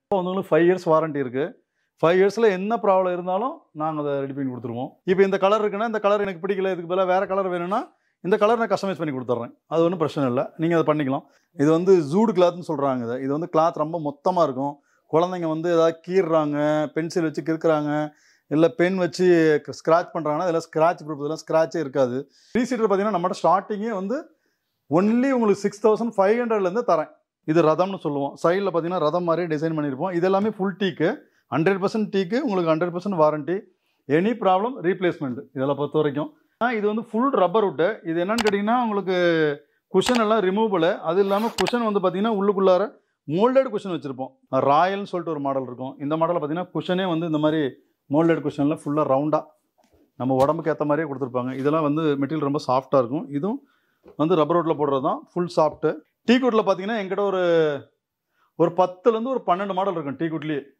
இப்போ வந்து உங்களுக்கு ஃபைவ் இயர்ஸ் வாரண்டி இருக்குது ஃபைவ் இயர்ஸில் என்ன ப்ராப்ளம் இருந்தாலும் நாங்கள் அதை ரெடி பண்ணி கொடுத்துருவோம் இப்போ இந்த கலர் இருக்குன்னா இந்த கலர் எனக்கு பிடிக்கல இதுக்கு பதிலாக வேறு கலர் வேணும்னா இந்த கலர் நான் கஸ்டமைஸ் பண்ணி கொடுத்துட்றேன் அது ஒன்றும் பிரச்சனை இல்லை நீங்கள் அதை பண்ணிக்கலாம் இது வந்து ஜூடு கிளாத்னு சொல்கிறாங்க இதை இது வந்து கிளாத் ரொம்ப மொத்தமாக இருக்கும் குழந்தைங்க வந்து ஏதாவது கீறுறாங்க பென்சில் வச்சு கிறுக்குறாங்க இல்லை பென் வச்சு ஸ்க்ராட்ச் பண்ணுறாங்கன்னா இதெல்லாம் ஸ்க்ராட்ச் ப்ரூஃப் இதெல்லாம் ஸ்க்ராட்சே இருக்காது த்ரீ சீட்டர் பார்த்தீங்கன்னா நம்மகிட்ட ஸ்டார்டிங்கே வந்து ஒன்லி உங்களுக்கு சிக்ஸ் தௌசண்ட் ஃபைவ் ஹண்ட்ரட்லேருந்து தரேன் இது ரதம்னு சொல்லுவோம் சைடில் பார்த்தீங்கன்னா ரதம் மாதிரி டிசைன் பண்ணியிருப்போம் இது எல்லாமே ஃபுல் டீக்கு ஹண்ட்ரட் பர்சன்ட் டீக்கு உங்களுக்கு hundred percent warranty any problem replacement இதெல்லாம் பொறுத்த வரைக்கும் ஆ, இது வந்து ஃபுல் ரப்பர் விட்டு இது என்னன்னு கேட்டிங்கன்னா உங்களுக்கு குஷன் எல்லாம் ரிமூவபிள் அது இல்லாமல் குஷன் வந்து பார்த்தீங்கன்னா உள்ளுக்குள்ளார மோல்டட் குஷன் வச்சுருப்போம் ராயல்னு சொல்லிட்டு ஒரு மாடல் இருக்கும் இந்த மாடலில் பார்த்தீங்கன்னா குஷனே வந்து இந்த மாதிரி மோல்டட் குஷனில் ஃபுல்லாக ரவுண்டாக நம்ம உடம்புக்கு ஏற்ற மாதிரியே கொடுத்துருப்பாங்க இதெல்லாம் வந்து மெட்டீரியல் ரொம்ப சாஃப்டாக இருக்கும் இதுவும் வந்து ரப்பர் ரோட்டில் போடுறது தான் ஃபுல் சாஃப்ட்டு டீ குட்டில் பார்த்தீங்கன்னா எங்கிட்ட ஒரு ஒரு பத்துலேருந்து ஒரு பன்னெண்டு மாடல் இருக்கும் டீ குட்லேயே